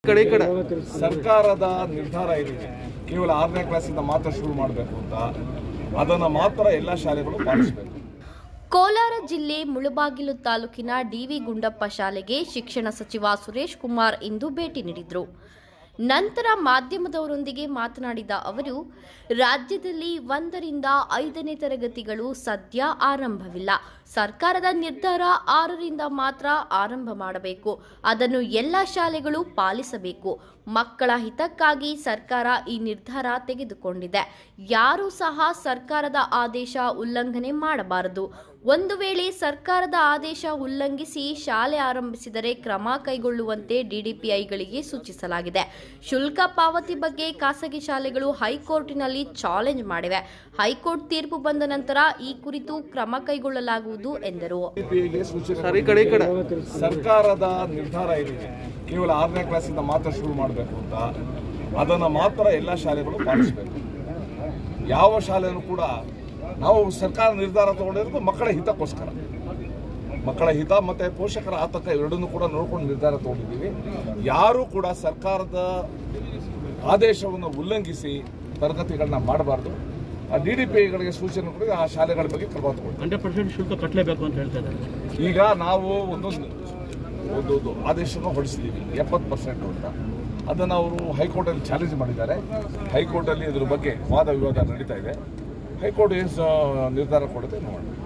ಕಡೆ ಈ ಕಡೆ ಸರ್ಕಾರದ ನಿರ್ಧಾರ ಏನಿದೆ ಕೇವಲ ಆರನೇ ಕ್ಲಾಸಿಂದ ಮಾತ್ರ ಶುರು ಮಾಡಬೇಕು ಅಂತ ಅದನ್ನು ಮಾತ್ರ ಎಲ್ಲ ಶಾಲೆಗಳು ಪಾಲಿಸಬೇಕು ಕೋಲಾರ ಜಿಲ್ಲೆ ಮುಳಬಾಗಿಲು ತಾಲೂಕಿನ ಡಿವಿ ಗುಂಡಪ್ಪ ಶಾಲೆಗೆ ಶಿಕ್ಷಣ ಸಚಿವ ಸುರೇಶ್ ಕುಮಾರ್ ಇಂದು ಭೇಟಿ ನೀಡಿದರು ನಂತರ ಮಾಧ್ಯಮದವರೊಂದಿಗೆ ಮಾತನಾಡಿದ ಅವರು ರಾಜ್ಯದಲ್ಲಿ ಒಂದರಿಂದ ಐದನೇ ತರಗತಿಗಳು ಸದ್ಯ ಆರಂಭವಿಲ್ಲ ಸರ್ಕಾರದ ನಿರ್ಧಾರ ಆರರಿಂದ ಮಾತ್ರ ಆರಂಭ ಮಾಡಬೇಕು ಅದನ್ನು ಎಲ್ಲ ಶಾಲೆಗಳು ಪಾಲಿಸಬೇಕು ಮಕ್ಕಳ ಹಿತಕ್ಕಾಗಿ ಸರ್ಕಾರ ಈ ನಿರ್ಧಾರ ತೆಗೆದುಕೊಂಡಿದೆ ಯಾರೂ ಸಹ ಸರ್ಕಾರದ ಆದೇಶ ಉಲ್ಲಂಘನೆ ಮಾಡಬಾರದು ಒಂದು ವೇಳೆ ಸರ್ಕಾರದ ಆದೇಶ ಉಲ್ಲಂಘಿಸಿ ಶಾಲೆ ಆರಂಭಿಸಿದರೆ ಕ್ರಮ ಕೈಗೊಳ್ಳುವಂತೆ ಡಿಡಿಪಿಐಗಳಿಗೆ ಸೂಚಿಸಲಾಗಿದೆ ಶುಲ್ಕ ಪಾವತಿ ಬಗ್ಗೆ ಖಾಸಗಿ ಶಾಲೆಗಳು ಹೈಕೋರ್ಟಿನಲ್ಲಿ ಚಾಲೆಂಜ್ ಮಾಡಿವೆ ಹೈಕೋರ್ಟ್ ತೀರ್ಪು ಬಂದ ನಂತರ ಈ ಕುರಿತು ಕ್ರಮ ಕೈಗೊಳ್ಳಲಾಗುವುದು ಎಂದರು ಡಿಪಿಐಗೆ ಸೂಚನೆ ಸರ್ ಈ ಕಡೆ ಈ ಕಡೆ ಸರ್ಕಾರದ ನಿರ್ಧಾರ ಏನಿದೆ ಕೇವಲ ಆರನೇ ಕ್ಲಾಸಿಂದ ಮಾತ್ರ ಶುರು ಮಾಡಬೇಕು ಅಂತ ಅದನ್ನು ಮಾತ್ರ ಎಲ್ಲ ಶಾಲೆಗಳು ಪಾಲಿಸಬೇಕು ಯಾವ ಶಾಲೆನೂ ಕೂಡ ನಾವು ಸರ್ಕಾರ ನಿರ್ಧಾರ ತಗೊಂಡಿರೋದು ಮಕ್ಕಳ ಹಿತಕ್ಕೋಸ್ಕರ ಮಕ್ಕಳ ಹಿತ ಮತ್ತು ಪೋಷಕರ ಆತಂಕ ಎರಡನ್ನೂ ಕೂಡ ನೋಡ್ಕೊಂಡು ನಿರ್ಧಾರ ತಗೊಂಡಿದ್ದೀವಿ ಯಾರೂ ಕೂಡ ಸರ್ಕಾರದ ಆದೇಶವನ್ನು ಉಲ್ಲಂಘಿಸಿ ತರಗತಿಗಳನ್ನ ಮಾಡಬಾರ್ದು ಡಿ ಡಿ ಪಿ ಐಗಳಿಗೆ ಸೂಚನೆ ಕೊಡಿ ಆ ಶಾಲೆಗಳ ಬಗ್ಗೆ ಕ್ರಮ ತಗೊಳ್ಳಿ ಹಂಡ್ರೆಡ್ ಪರ್ಸೆಂಟ್ ಶುಲ್ಕ ಕಟ್ಟಲೇಬೇಕು ಅಂತ ಹೇಳ್ತಾ ಇದ್ದಾರೆ ಈಗ ನಾವು ಒಂದೊಂದು ಒಂದು ಒಂದು ಆದೇಶವನ್ನು ಹೊರಡಿಸಿದ್ದೀವಿ ಎಪ್ಪತ್ತು ಪರ್ಸೆಂಟ್ ಅಂತ ಅದನ್ನು ಅವರು ಹೈಕೋರ್ಟಲ್ಲಿ ಚಾಲೆಂಜ್ ಮಾಡಿದ್ದಾರೆ ಹೈಕೋರ್ಟಲ್ಲಿ ಇದ್ರ ಬಗ್ಗೆ ವಾದ ವಿವಾದ ನಡೀತಾ ಇದೆ ಹೈಕೋರ್ಟ್ ಏನು ಸ- ನಿರ್ಧಾರ ಕೊಡುತ್ತೆ ನೋಡೋಣ